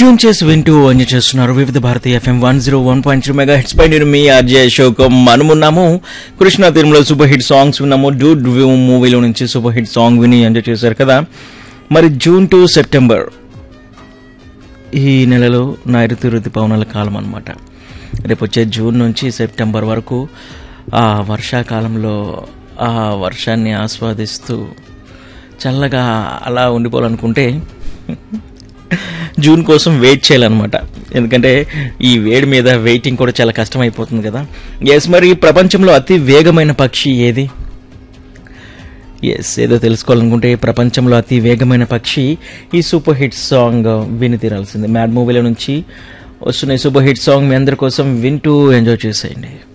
tune చేసి వింటూ enjoy చేస్తున్నారు Vividh Bharati FM one zero one point three mega hits పై నేను మీ ఆర్జే అశోక్ మనమున్నాము Krishna Tirumala super hit songs విన్నాము డూడ్ వ్యూ మూవీలో నుంచి సూపర్ హిట్ సాంగ్ విని ఎంజాయ్ చేశారు కదా మరి జూన్ టు సెప్టెంబర్ ఈ నెలలో నైరుతి ఋతుపవనాల కాలం అనమాట రేపు వచ్చే జూన్ నుంచి సెప్టెంబర్ వరకు ఆ వర్షాకాలంలో ఆ వర్షాన్ని ఆస్వాదిస్తూ చల్లగా అలా ఉండిపోవాలనుకుంటే జూన్ కోసం వెయిట్ చేయాలన్నమాట ఎందుకంటే ఈ వేడి మీద వెయిటింగ్ కూడా చాలా కష్టం అయిపోతుంది కదా ఎస్ మరి ప్రపంచంలో అతి వేగమైన పక్షి ఏది ఎస్ ఏదో తెలుసుకోవాలనుకుంటే ప్రపంచంలో అతి వేగమైన పక్షి ఈ సూపర్ హిట్ సాంగ్ విని తీరాల్సిందే మ్యాడ్ మూవీలో నుంచి వస్తున్న ఈ సూపర్ హిట్ సాంగ్ మీ అందరి కోసం వింటూ ఎంజాయ్ చేసేయండి